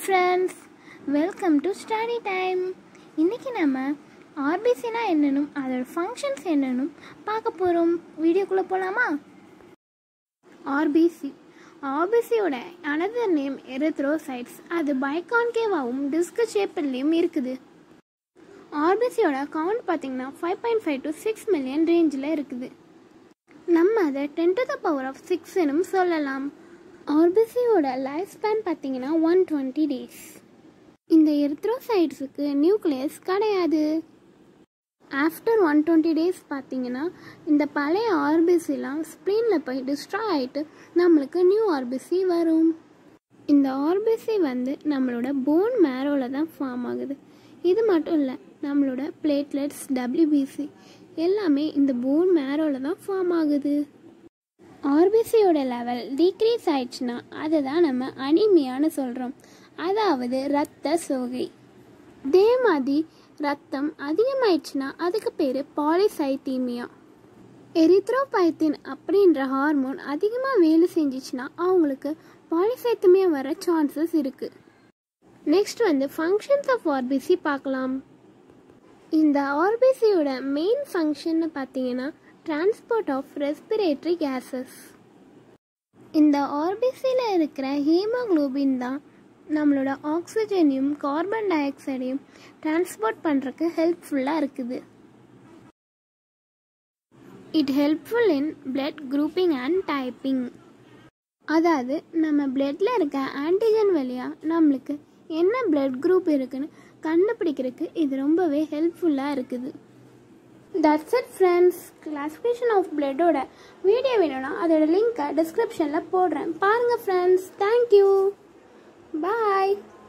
friends welcome to study time இன்றைக்கி நம்ம ஆர்பிசினா என்னன்னு அதோட ஃபங்க்ஷன்ஸ் என்னன்னு பார்க்க போகிறோம் வீடியோக்குள்ளே போகலாமா ஆர்பிசி ஆர்பிசியோட அனதர் நேம் எரித்ரோசைட்ஸ் அது பைகான்கேவாகவும் டிஸ்க் ஷேப்பிலையும் இருக்குது ஆர்பிசியோட கவுண்ட் பார்த்தீங்கன்னா five point five to six million ரேஞ்சில் இருக்குது நம்ம அதை ten to the power of சிக்ஸ்னும் சொல்லலாம் ஆர்பிசியோட லைஃப் ஸ்பேன் பார்த்தீங்கன்னா ஒன் டுவெண்ட்டி டேஸ் இந்த எரித்ரோசைட்ஸுக்கு நியூக்ளியஸ் கிடையாது ஆஃப்டர் ஒன் டுவெண்ட்டி டேஸ் பார்த்தீங்கன்னா இந்த பழைய ஆர்பிசிலாம் ஸ்ப்ளீனில் போய் டிஸ்ட்ராய் ஆகிட்டு நம்மளுக்கு நியூ ஆர்பிசி வரும் இந்த ஆர்பிசி வந்து நம்மளோட போன் மேரோவில் தான் ஃபார்ம் ஆகுது இது மட்டும் இல்லை நம்மளோட பிளேட்லெட்ஸ் டபிள்யூபிசி எல்லாமே இந்த போன் மேரோவில் தான் ஃபார்ம் ஆகுது ஆர்பிசியோட லெவல் டிக்ரீஸ் ஆயிடுச்சுன்னா அதை தான் நம்ம அனிமியான்னு சொல்கிறோம் அதாவது இரத்த சோகை இதே மாதிரி ரத்தம் அதிகமாயிடுச்சுன்னா அதுக்கு பேர் பாலிசைத்தீமியா எரித்ரோபைத்தின் அப்படின்ற ஹார்மோன் அதிகமாக வேலை செஞ்சிச்சுன்னா அவங்களுக்கு பாலிசைத்தீமியா வர சான்சஸ் இருக்குது நெக்ஸ்ட் வந்து ஃபங்க்ஷன்ஸ் ஆஃப் ஆர்பிசி பார்க்கலாம் இந்த ஆர்பிசியோட மெயின் ஃபங்க்ஷன்னு பார்த்தீங்கன்னா டிரான்ஸ்போர்ட் ஆஃப் ரெஸ்பிரேட்டரி கேஸஸ் இந்த ஆர்பிசியில் இருக்கிற ஹீமோக்ளோபின் தான் நம்மளோட ஆக்சிஜனையும் கார்பன் டை ஆக்சைடையும் டிரான்ஸ்போர்ட் பண்ணுறதுக்கு ஹெல்ப்ஃபுல்லாக இருக்குது it helpful in blood grouping and typing அதாவது நம்ம பிளட்டில் இருக்க ஆன்டிஜன் வழியாக நம்மளுக்கு என்ன பிளட் குரூப் இருக்குன்னு கண்டுபிடிக்கிறதுக்கு இது ரொம்பவே ஹெல்ப்ஃபுல்லாக இருக்குது that's it friends classification of பிளட்டோட வீடியோ வேணும்னா அதோட லிங்க்கை டிஸ்கிரிப்ஷனில் போடுறேன் பாருங்கள் ஃப்ரெண்ட்ஸ் தேங்க்யூ பாய்